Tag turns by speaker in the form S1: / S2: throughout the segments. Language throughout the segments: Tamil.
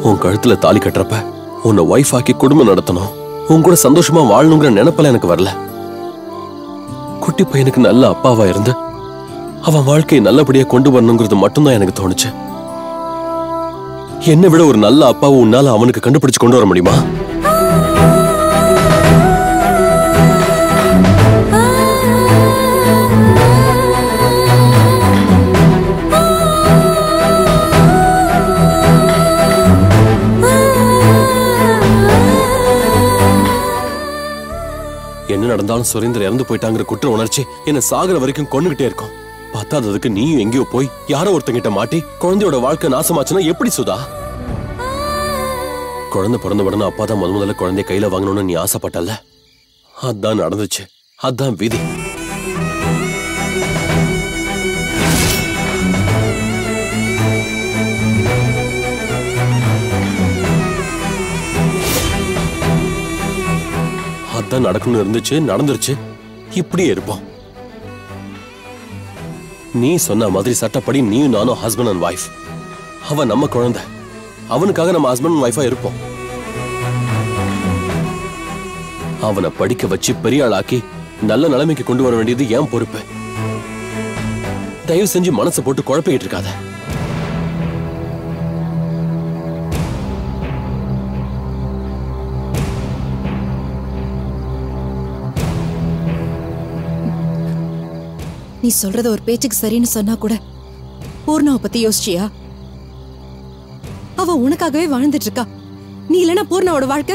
S1: உன் கழுத்துல தாலி கட்டுறப்ப உன்னை ஒய்ஃப் ஆக்கி குடும்பம் நடத்தணும் உன் கூட சந்தோஷமா வாழணுங்கிற நினைப்பெல்லாம் எனக்கு வரல குட்டி பையனுக்கு நல்ல அப்பாவா இருந்து அவன் வாழ்க்கையை நல்லபடியா கொண்டு வரணுங்கிறது மட்டும்தான் எனக்கு தோணுச்சு என்னை விட ஒரு நல்ல அப்பாவை உன்னால அவனுக்கு கண்டுபிடிச்சு கொண்டு வர முடியுமா என்ன நடந்தாலும் சுரேந்தர் இறந்து போயிட்டாங்கிற குற்ற உணர்ச்சி என்ன சாகுற வரைக்கும் கொண்டுகிட்டே இருக்கும் பத்தாததுக்கு நீயும் எங்கேயோ போய் யாரோ ஒருத்தங்கிட்ட மாட்டி குழந்தையோட வாழ்க்கை நாசமாச்சுன்னா எப்படி சுதா குழந்தை பிறந்த உடனே அப்பா தான் முத முதல்ல குழந்தைய கையில வாங்கணும்னு நீ ஆசைப்பட்டல அதான் நடந்துச்சு அதான் விதி அதான் நடக்கணும்னு இருந்துச்சு நடந்துருச்சு இப்படியே இருப்போம் நீ சொன்ன மாதிரி சட்டப்படி நீயும் நானும் ஹஸ்பண்ட் அண்ட் ஒய்ஃப் அவன் நம்ம குழந்தை அவனுக்காக நம்ம ஹஸ்பண்ட் அண்ட் ஒய்ஃபா இருப்போம் அவனை படிக்க வச்சு பெரிய ஆளாக்கி நல்ல நிலைமைக்கு கொண்டு வர வேண்டியது ஏன் பொறுப்பு தயவு செஞ்சு மனசை போட்டு குழப்பிக்கிட்டு இருக்காத
S2: நீ சொல்றத ஒரு பேச்சுக்கு சரின்னு சொன்னா கூட பூர்ணாவை பத்தி யோசிச்சியா அவ உனக்காகவே வாழ்ந்துட்டு இருக்கா நீ இல்லனா பூர்ணாவோட வாழ்க்கை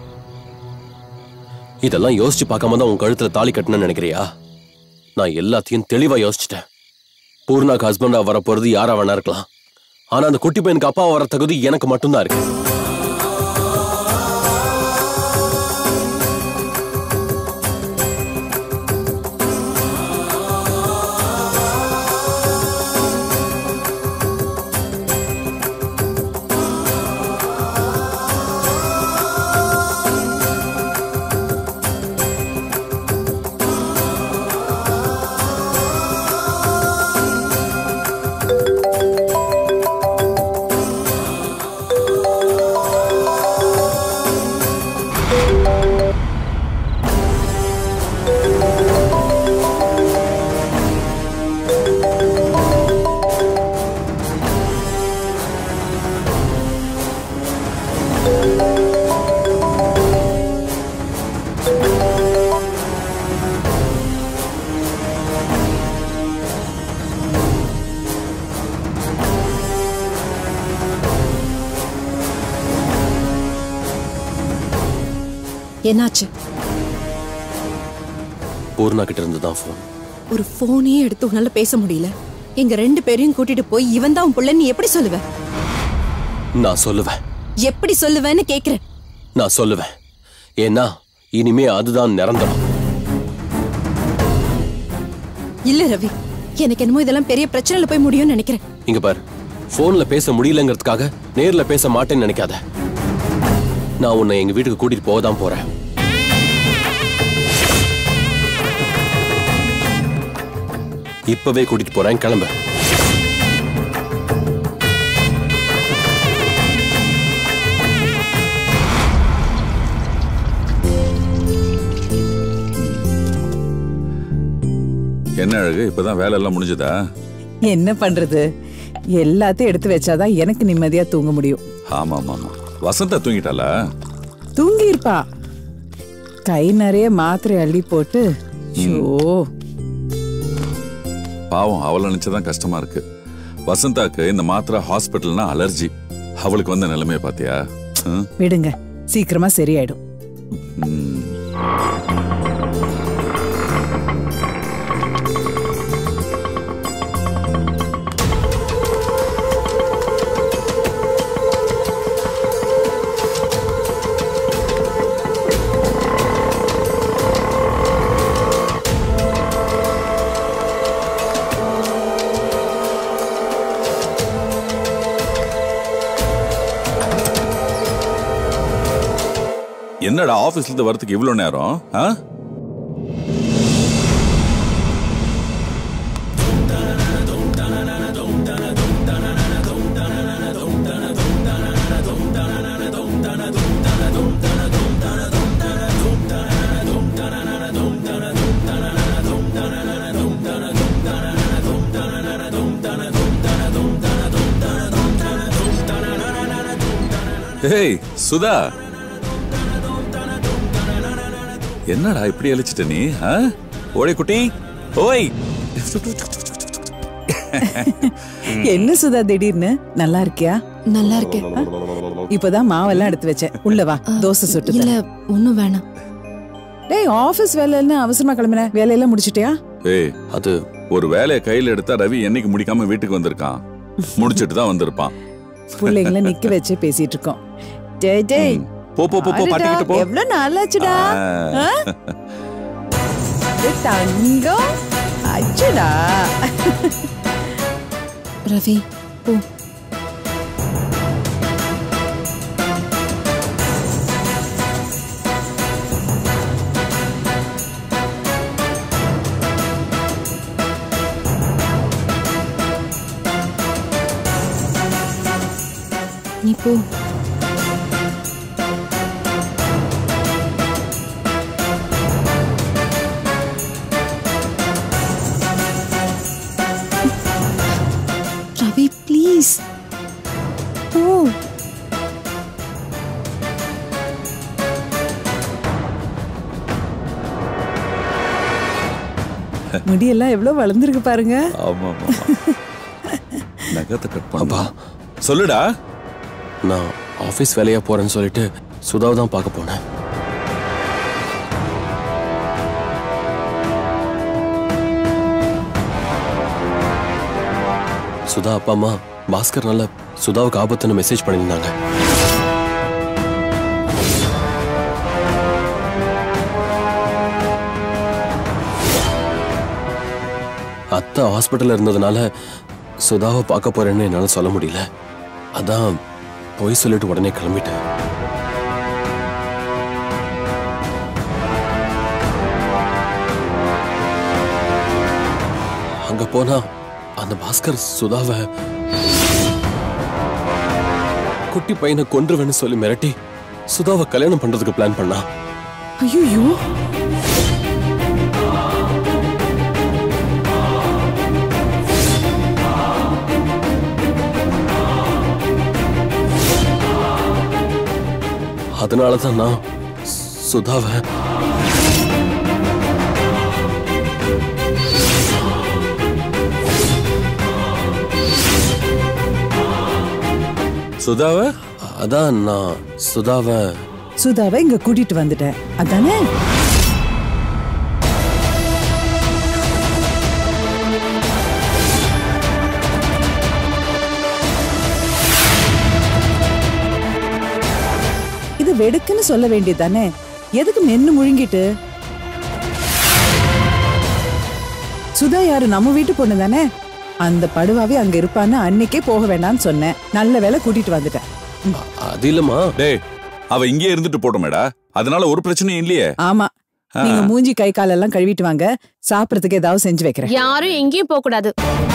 S1: இதெல்லாம் யோசிச்சு பார்க்காம தான் உன் கழுத்துல தாலி கட்டணும்னு நினைக்கிறியா நான் எல்லாத்தையும் தெளிவா யோசிச்சிட்டேன் பூர்ணாக்கு ஹஸ்பண்டா வரப்போறது யாரா வேணா இருக்கலாம் ஆனா அந்த குட்டி பையனுக்கு அப்பா வர தகுதி எனக்கு மட்டும்தான் இருக்கு
S2: என்னாச்சு
S1: பூர்ணா கிட்ட இருந்து தான் ஃபோன்
S2: ஒரு போனே எடுத்து உன்னால பேச முடியல எங்க ரெண்டு பேரையும் கூட்டிட்டு போய் இவன் தான் உன் புள்ளன்னு நீ எப்படி சொல்லுவ
S1: நான் சொல்லுவேன்
S2: எப்படி சொல்லுவேன்னு கேக்குறேன்
S1: நான் சொல்லுவேன் ஏன்னா இனிமே அதுதான் நிரந்தரம்
S2: இல்ல ரவி எனக்கு என்னமோ இதெல்லாம் பெரிய பிரச்சனையில போய் முடியும்னு நினைக்கிறேன்
S1: இங்க பாரு போன்ல பேச முடியலங்கிறதுக்காக நேர்ல பேச மாட்டேன்னு நினைக்காத நான் உன்னை எங்க வீட்டுக்கு கூட்டிட்டு போக தான் போறேன் இப்பவே கூட்டிட்டு போறேன் கிளம்பு
S3: என்ன அழகு இப்பதான் வேலை எல்லாம் முடிஞ்சதா
S4: என்ன பண்றது எல்லாத்தையும் எடுத்து வச்சாதான் எனக்கு நிம்மதியா தூங்க முடியும்
S3: ஆமா ஆமா ஆமா வசந்தா தூங்கிட்டாளா
S4: தூங்கி இருப்பா கை நிறைய மாத்திரை அள்ளி போட்டு ஷோ
S3: பாவம் அவளை நினைச்சதான் கஷ்டமா இருக்கு வசந்தாக்கு இந்த மாத்திரை ஹாஸ்பிட்டல்னா அலர்ஜி அவளுக்கு வந்த நிலைமைய பாத்தியா ம்,
S4: விடுங்க சீக்கிரமா சரியாயிடும்
S3: ம். என்னடா ஆபீஸ்ல இருந்து வரதுக்கு இவ்வளவு நேரம் ஆ? டேய் சுதா என்னடா இப்படி அழிச்சிட்ட நீ ஆ? ஓடை குட்டி ஓய்
S4: என்ன சுதா திடீர்னு நல்லா இருக்கியா
S2: நல்லா இருக்கேன்
S4: இப்பதான் மாவெல்லாம் எடுத்து வச்சேன் உள்ள வா தோசை சுட்டு
S2: இல்ல
S4: தரேன்.
S2: ஒண்ணும் வேணாம்
S4: டேய் ஆபீஸ் வேலைன்னு அவசரமா கிளம்பின வேலையெல்லாம் முடிச்சிட்டியா
S3: ஏய்
S1: அது
S3: ஒரு வேலையை கையில எடுத்தா ரவி என்னைக்கு முடிக்காம வீட்டுக்கு வந்திருக்கான் முடிச்சிட்டு தான் வந்திருப்பான்
S4: பிள்ளைங்கள நிக்க வச்சு பேசிட்டு இருக்கோம் டேய் டேய்
S3: ம். போ போ போ போ
S4: பாருடா,
S3: பாட்டிக்கிட்டு போ
S4: எவ்வளவு நாளாச்சுடா
S3: ஆ.
S4: ஆ? டேய், தங்கம் அச்சுடா
S2: ரவி போ நீ போ ரவி ப்ளீஸ் போ
S4: முடியெல்லாம் எவ்வளவு வளர்ந்துருக்கு பாருங்க
S3: ஆமா ஆமா நகத்தை கட்
S1: அப்பா.
S3: பண்ணா சொல்லுடா
S1: நான் ஆபீஸ் வேலையா போறேன்னு சொல்லிட்டு சுதாவை தான் பார்க்க போனேன் சுதா அப்பா அம்மா பாஸ்கர் நல்ல சுதாவுக்கு ஆபத்துன்னு மெசேஜ் பண்ணியிருந்தாங்க அத்தை ஹாஸ்பிட்டல்ல இருந்ததுனால சுதாவை பார்க்க போறேன்னு என்னால சொல்ல முடியல அதான் போய் சொல்லிட்டு உடனே கிளம்பிட்டேன் அங்க போனா அந்த பாஸ்கர் சுதாவை குட்டி பையனை கொன்றுவேன்னு சொல்லி மிரட்டி சுதாவை கல்யாணம் பண்றதுக்கு பிளான் பண்ணா
S4: ஐயோ
S1: அதனால தான் நான் சுதாவை
S3: சுதாவ
S1: அதான் நான் சுதாவை
S4: சுதாவை இங்க கூட்டிட்டு வந்துட்டேன் அதானே இது வெடுக்குன்னு சொல்ல வேண்டியதானே எதுக்கு மென்னு முழுங்கிட்டு சுதா யாரு நம்ம வீட்டு பொண்ணு தானே அந்த படுவாவே அங்க இருப்பான்னு அன்னைக்கே போக வேண்டாம்னு சொன்னேன் நல்ல வேளை கூட்டிட்டு வந்துட்டேன்
S1: அ- அது இல்லம்மா
S3: டேய் அவ இங்கே இருந்துட்டு போட்டோமேடா அதனால ஒரு பிரச்சனையும் இல்லையே
S4: ஆமா நீங்க மூஞ்சி கை காலெல்லாம் கழுவிட்டு வாங்க சாப்பிடறதுக்கு ஏதாவது செஞ்சு வைக்கிறேன்
S5: யாரும் எங்கேயும் போக கூடாது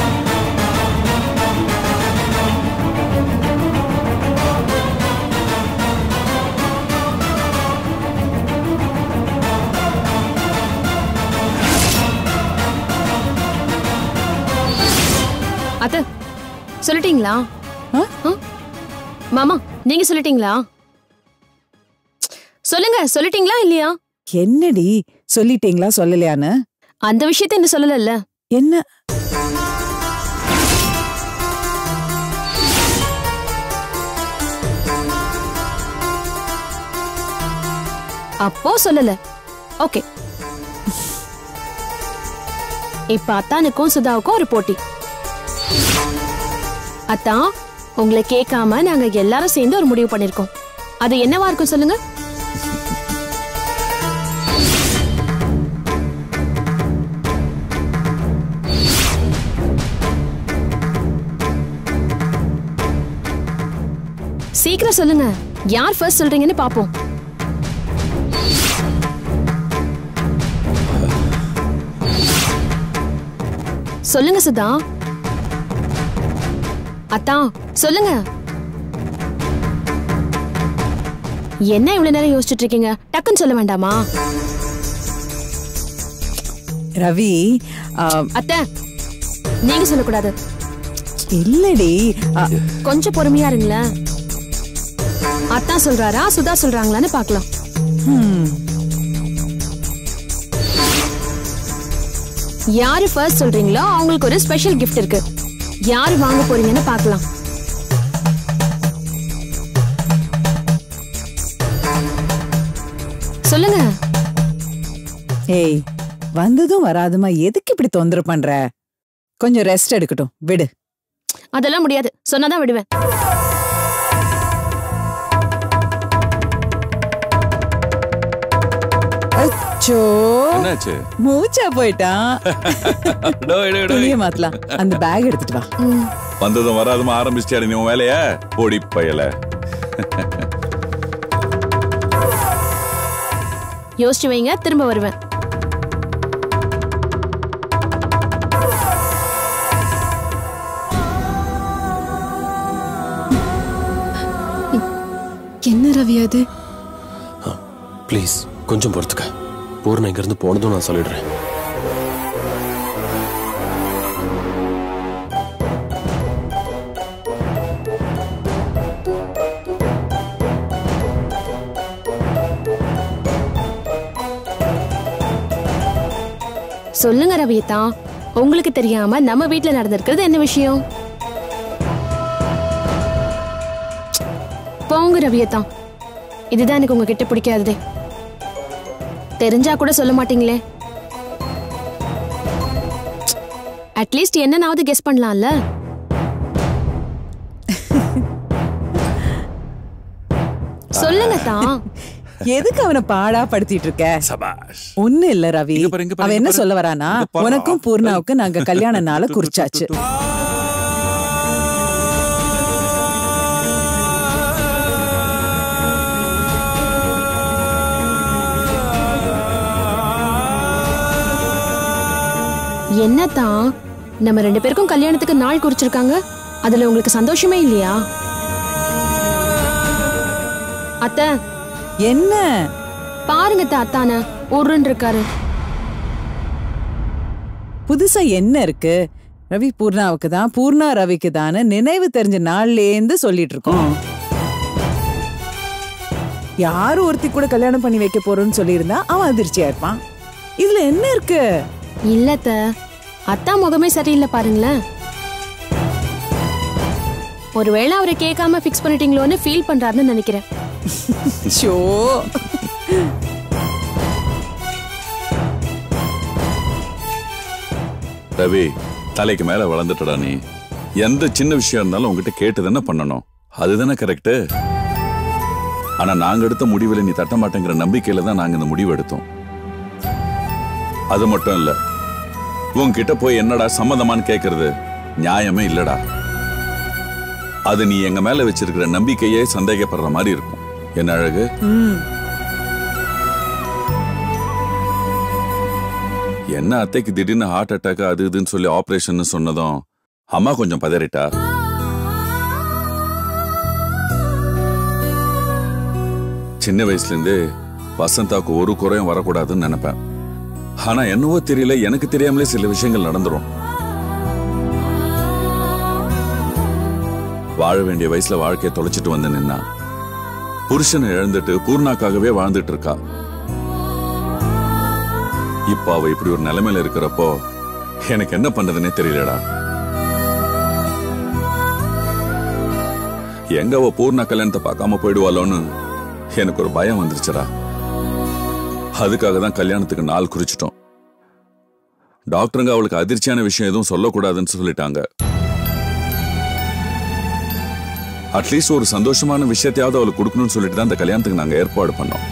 S5: அத்த சொல்லிட்டீங்களா
S4: ஆ?
S5: ஆ? மாமா நீங்க சொல்லிட்டீங்களா சொல்லுங்க சொல்லிட்டீங்களா இல்லையா
S4: என்னடி சொல்லிட்டீங்களா சொல்லலையான்னு
S5: அந்த விஷயத்த இன்னும் சொல்லல
S4: என்ன
S5: அப்போ சொல்லல ஓகே இப்ப அத்தானுக்கும் சுதாவுக்கும் ஒரு போட்டி அத்தான் உங்களை கேட்காம நாங்க எல்லாரும் சேர்ந்து ஒரு முடிவு பண்ணிருக்கோம் அது என்னவா இருக்கும் சொல்லுங்க சீக்கிரம் சொல்லுங்க யார் ஃபர்ஸ்ட் சொல்றீங்கன்னு பாப்போம் சொல்லுங்க சுதா அத்தா சொல்லுங்க என்ன இவ்வளவு நேரம் யோசிச்சுட்டு இருக்கீங்க டக்குன்னு சொல்ல வேண்டாமா
S4: ரவி ஆ,
S5: அத்தை நீங்க சொல்லக்கூடாது
S4: இல்லடி ஆ,
S5: கொஞ்சம் பொறுமையா இருங்களேன் அத்தா சொல்றாரா சுதா சொல்றாங்களான்னு பார்க்கலாம்
S4: ஹம்,
S5: யாரு ஃபர்ஸ்ட் சொல்றீங்களோ அவங்களுக்கு ஒரு ஸ்பெஷல் gift இருக்கு யாரு வாங்க போறீங்கன்னு பார்க்கலாம் சொல்லுங்க
S4: ஏய் வந்ததும் வராதுமா எதுக்கு இப்படி தொந்தரவு பண்ற கொஞ்சம் ரெஸ்ட் எடுக்கட்டும் விடு
S5: அதெல்லாம் முடியாது சொன்னாதான் விடுவேன்
S4: அச்சோ
S3: என்னாச்சு
S4: மூச்சா போயிட்டான்
S3: டோய், டோய், டோய்.
S4: துணியை மாத்தலாம் அந்த பேக் எடுத்துட்டு வா
S5: ம்,
S3: வந்ததும் வராதுமா ஆரம்பிச்சிட்டியா நீ உன் வேலைய பொடி பயல
S5: யோசிச்சு வைங்க திரும்ப வருவேன்
S2: என்ன ரவி அது
S1: ப்ளீஸ் கொஞ்சம் பொறுத்துக்க பூர்ணா இங்கிருந்து போனதும் நான் சொல்லிடுறேன்
S5: சொல்லுங்க ரவியத்தா உங்களுக்கு தெரியாம நம்ம வீட்ல நடந்திருக்கிறது என்ன விஷயம் போங்க ரவியத்தா இதுதான் எனக்கு உங்ககிட்ட பிடிக்காததே தெரிஞ்சா கூட சொல்ல மாட்டீங்களே அட்லீஸ்ட் என்னனாவது கெஸ் பண்ணலாம்ல சொல்லுங்க தான்
S4: எதுக்கு அவனை பாடா படுத்திட்டு இருக்க
S3: சபாஷ்
S4: ஒண்ணு இல்ல ரவி
S3: இங்க பாரு, இங்க பாரு,
S4: அவ
S3: இங்க
S4: என்ன
S3: பாரு.
S4: சொல்ல வரானா
S3: இங்க பாரு.
S4: உனக்கும் பூர்ணாவுக்கும் நாங்க கல்யாண நாள குறிச்சாச்சு
S5: என்னதான் நம்ம ரெண்டு பேருக்கும் கல்யாணத்துக்கு நாள் குறிச்சிருக்காங்க அதுல உங்களுக்கு சந்தோஷமே இல்லையா அத்தை
S4: என்ன
S5: பாருங்க அத்தை, அத்தான உருன்னு இருக்காரு
S4: புதுசா என்ன இருக்கு ரவி பூர்ணாவுக்கு தான் பூர்ணா ரவிக்கு தான் நினைவு தெரிஞ்ச நாள்லேந்து சொல்லிட்டு இருக்கோம் யாரு ஒருத்தி கூட கல்யாணம் பண்ணி வைக்க போறோம்னு சொல்லியிருந்தா அவன் அதிர்ச்சியா இருப்பான் இதுல என்ன இருக்கு
S5: இல்ல அத்தை, அத்தா முகமே சரியில்லை பாருங்களேன் ஒருவேளை அவரை கேட்காம ஃபிக்ஸ் பண்ணிட்டீங்களோன்னு ஃபீல் பண்றாருன்னு நினைக்கிறேன்
S4: ஷோ
S3: ரவி தலைக்கு மேல வளர்ந்துட்டடா நீ எந்த சின்ன விஷயம் இருந்தாலும் உங்ககிட்ட கேட்டு தானே பண்ணணும் அதுதானே கரெக்ட் ஆனா நாங்க எடுத்த முடிவுல நீ தட்ட மாட்டேங்கிற நம்பிக்கையில தான் நாங்க இந்த முடிவு எடுத்தோம் அது மட்டும் இல்ல உன்கிட்ட போய் என்னடா சம்மதமான்னு கேக்குறது நியாயமே இல்லடா அது நீ எங்க மேல வச்சிருக்கிற நம்பிக்கையே சந்தேகப்படுற மாதிரி இருக்கும் என்ன அழகு
S4: ம்
S3: என்ன அத்தைக்கு திடீர்னு ஹார்ட் அட்டாக் அது இதுன்னு சொல்லி ஆபரேஷன் சொன்னதும் அம்மா கொஞ்சம் பதறிட்டா சின்ன வயசுல இருந்து வசந்தாக்கு ஒரு குறையும் வரக்கூடாதுன்னு நினைப்பேன் ஆனா என்னவோ தெரியல எனக்கு தெரியாமலே சில விஷயங்கள் நடந்துரும் வாழ வேண்டிய வயசுல வாழ்க்கையை தொலைச்சிட்டு வந்து நின்னா புருஷனை இழந்துட்டு பூர்ணாக்காகவே வாழ்ந்துட்டு இருக்கா இப்ப அவ இப்படி ஒரு நிலைமையில இருக்கிறப்போ எனக்கு என்ன பண்றதுன்னே தெரியலடா எங்க அவ பூர்ண கல்யாணத்தை பார்க்காம போயிடுவாளோன்னு எனக்கு ஒரு பயம் வந்துருச்சுடா அதுக்காக தான் கல்யாணத்துக்கு நாள் குறிச்சிட்டோம் டாக்டருங்க அவளுக்கு அதிர்ச்சியான விஷயம் எதுவும் சொல்லக்கூடாதுன்னு சொல்லிட்டாங்க அட்லீஸ்ட் ஒரு சந்தோஷமான விஷயத்தையாவது அவளுக்கு கொடுக்கணும்னு சொல்லிட்டு தான் இந்த கல்யாணத்துக்கு நாங்க ஏற்பாடு பண்ணோம்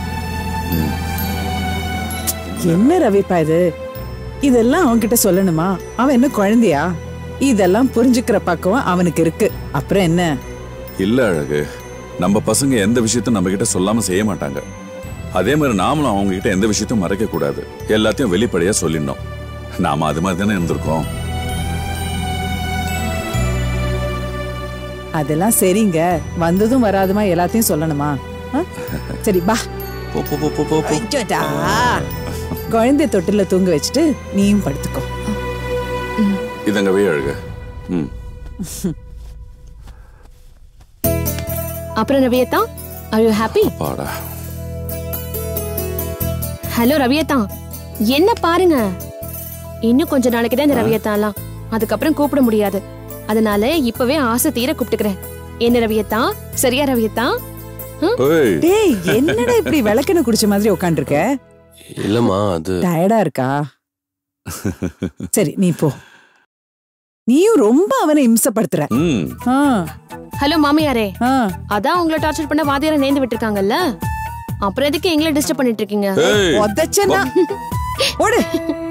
S4: என்ன ரவிப்பா இது இதெல்லாம் அவன்கிட்ட சொல்லணுமா அவன் என்ன குழந்தையா இதெல்லாம் புரிஞ்சுக்கிற பக்குவம் அவனுக்கு இருக்கு அப்புறம் என்ன
S3: இல்ல அழகு நம்ம பசங்க எந்த விஷயத்தையும் நம்ம கிட்ட சொல்லாம செய்ய மாட்டாங்க அதே மாதிரி நாமளும் அவங்க கிட்ட எந்த விஷயத்தையும் மறைக்க கூடாது எல்லாத்தையும் வெளிப்படையா சொல்லிடணும் நாம அது மாதிரி தானே இருந்திருக்கோம்
S4: அதெல்லாம் சரிங்க வந்ததும் வராதுமா எல்லாத்தையும் சொல்லணுமா ஆ? சரி பா
S3: போ, போ, போ, போ, போ, போ.
S4: ஐயோடா. குழந்தை தொட்டில தூங்க வச்சுட்டு நீயும் படுத்துக்கோ
S3: இதங்கவே அழகு ம்
S5: அப்புறம் ரவியத்தா ஆர் யூ ஹாப்பி
S3: பாடா
S5: ஹலோ ரவியத்தா என்ன பாருங்க இன்னும் கொஞ்ச நாளைக்கு தான் இந்த ரவியத்தாலாம் அதுக்கப்புறம் கூப்பிட முடியாது அதனால இப்பவே ஆசை தீர கூப்பிட்டுக்கிறேன் என்ன ரவியத்தா சரியா ரவியத்தா
S3: ஏய்
S4: டேய் என்னடா இப்படி விளக்கெண்ணெய் குடிச்ச மாதிரி உட்காந்துருக்க
S1: இல்லம்மா அது
S4: டயர்டா இருக்கா சரி நீ போ நீயும் ரொம்ப அவனை இம்சப்படுத்துற
S3: ம்
S4: ஆ,
S5: ஹலோ மாமியாரே
S4: ஆ.
S5: அதான் உங்களை டார்ச்சர் பண்ண வாதியார நேர்ந்து விட்டுருக்காங்கல்ல அப்புறம் எதுக்கு எங்களை டிஸ்டர்ப் பண்ணிட்டு இருக்கீங்க
S3: ஏய்
S4: உதைச்சேன்னா ஓடு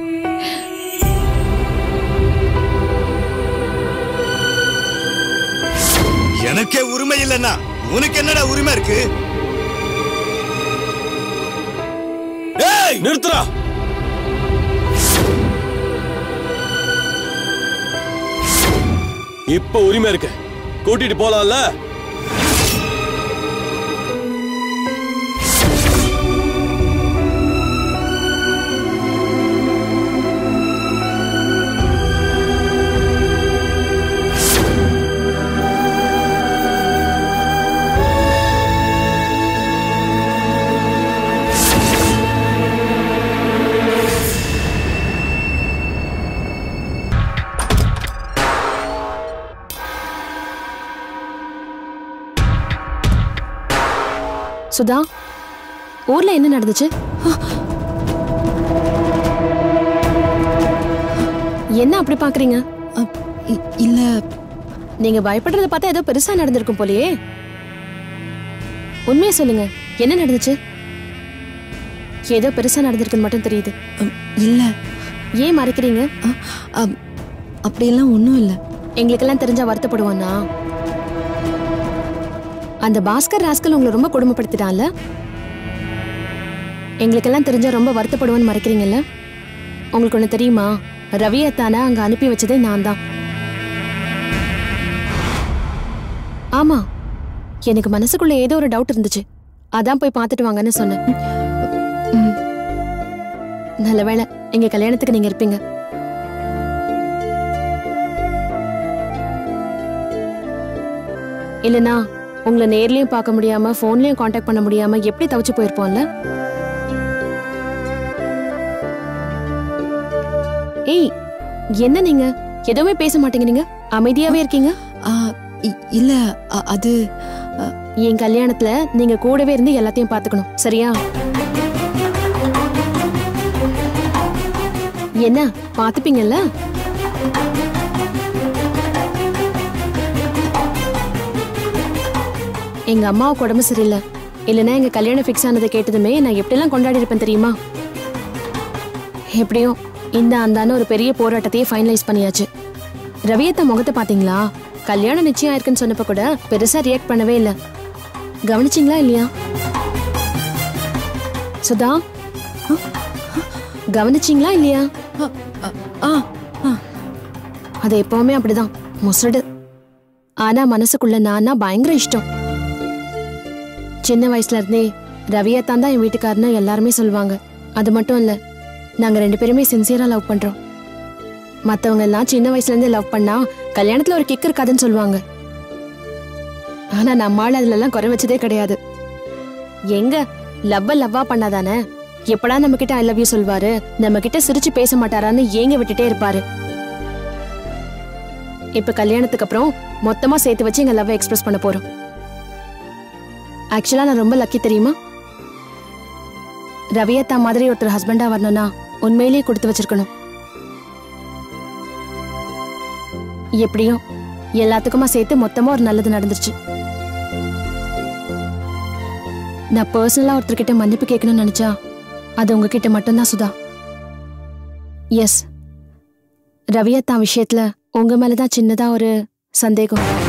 S6: எனக்கே உரிமை இல்லைன்னா உனக்கு என்னடா உரிமை இருக்கு
S1: ஏய் நிறுத்துறா இப்ப உரிமை இருக்கு கூட்டிட்டு போலாம்ல
S5: சுதா ஊர்ல என்ன நடந்துச்சு என்ன அப்படி பாக்குறீங்க
S2: அப், இ- இல்ல
S5: நீங்க பயப்படுறத பார்த்தா ஏதோ பெருசா நடந்திருக்கும் போலயே உண்மையை சொல்லுங்க என்ன நடந்துச்சு ஏதோ பெருசா நடந்திருக்குன்னு மட்டும் தெரியுது
S2: அம், இல்ல
S5: ஏன் மறைக்கிறீங்க
S2: அ, அம், அப்படியெல்லாம் ஒண்ணும் இல்ல
S5: எங்களுக்கெல்லாம் தெரிஞ்சா வருத்தப்படுவானா அந்த பாஸ்கர் ராஸ்கல் உங்களை ரொம்ப கொடுமைப்படுத்திட்டான்ல எங்களுக்கெல்லாம் தெரிஞ்சா ரொம்ப வருத்தப்படுவேன்னு மறைக்கிறீங்கல்ல உங்களுக்கு ஒண்ணு தெரியுமா ரவியத்தான அங்க அனுப்பி வச்சதே நான் தான் ஆமா எனக்கு மனசுக்குள்ள ஏதோ ஒரு டவுட் இருந்துச்சு அதான் போய் பார்த்துட்டு வாங்கன்னு சொன்னேன்
S2: ம்,
S5: நல்ல வேளை எங்க கல்யாணத்துக்கு நீங்க இருப்பீங்க இல்லனா உங்களை நேர்லயும் பார்க்க முடியாம போன்லயும் காண்டாக்ட் பண்ண முடியாம எப்படி தவிச்சு போயிருப்போம்ல ஏய் என்ன நீங்க எதுவுமே பேச மாட்டேங்கிறீங்க அமைதியாவே இருக்கீங்க
S2: ஆ, இ- இல்ல அ- அது
S5: என் கல்யாணத்துல நீங்க கூடவே இருந்து எல்லாத்தையும் பாத்துக்கணும் சரியா என்ன பாத்துப்பீங்கல்ல எங்க அம்மாவுக்கு உடம்பு சரியில்லை இல்லைன்னா எங்க கல்யாணம் ஃபிக்ஸ் ஆனதை கேட்டதுமே நான் எப்படிலாம் கொண்டாடி இருப்பேன் தெரியுமா எப்படியும் இந்த அந்தான ஒரு பெரிய போராட்டத்தையே ஃபைனலைஸ் பண்ணியாச்சு ரவியத்த முகத்தை பாத்தீங்களா கல்யாணம் நிச்சயம் ஆயிருக்குன்னு சொன்னப்ப கூட பெருசா ரியாக்ட் பண்ணவே இல்ல கவனிச்சிங்களா இல்லையா சுதா கவனிச்சிங்களா இல்லையா
S2: ஆ ஆ,
S5: அது எப்பவுமே அப்படிதான் முசடு ஆனா மனசுக்குள்ள நானா பயங்கர இஷ்டம் சின்ன வயசுல இருந்தே ரவியத்தான் தான் என் வீட்டுக்காரன்னு எல்லாருமே சொல்லுவாங்க அது மட்டும் இல்ல நாங்க ரெண்டு பேருமே சின்சியரா லவ் பண்றோம் மத்தவங்க எல்லாம் சின்ன வயசுல இருந்தே லவ் பண்ணா கல்யாணத்துல ஒரு கிக் இருக்காதுன்னு சொல்லுவாங்க ஆனா நம்மால அதுல எல்லாம் குறை வச்சதே கிடையாது எங்க லவ்வ லவ்வா பண்ணாதானே எப்படா நம்ம கிட்ட ஐ லவ் யூ சொல்வாரு நம்ம கிட்ட சிரிச்சு பேச மாட்டாரான்னு ஏங்க விட்டுட்டே இருப்பாரு இப்ப கல்யாணத்துக்கு அப்புறம் மொத்தமா சேர்த்து வச்சு எங்க லவ் எக்ஸ்பிரஸ் பண்ண போறோம் ஆக்சுவலா நான் ரொம்ப லக்கி தெரியுமா ரவியத்தா மாதிரி ஒருத்தர் ஹஸ்பண்டா வரணும்னா உண்மையிலேயே கொடுத்து வச்சிருக்கணும் எப்படியும் எல்லாத்துக்குமா சேர்த்து மொத்தமா ஒரு நல்லது நடந்துருச்சு நான் பர்சனலா ஒருத்தர்கிட்ட மன்னிப்பு கேட்கணும்னு நினைச்சா அது உங்ககிட்ட மட்டும்தான் சுதா எஸ் ரவியத்தா விஷயத்துல உங்க மேலதான் சின்னதா ஒரு சந்தேகம்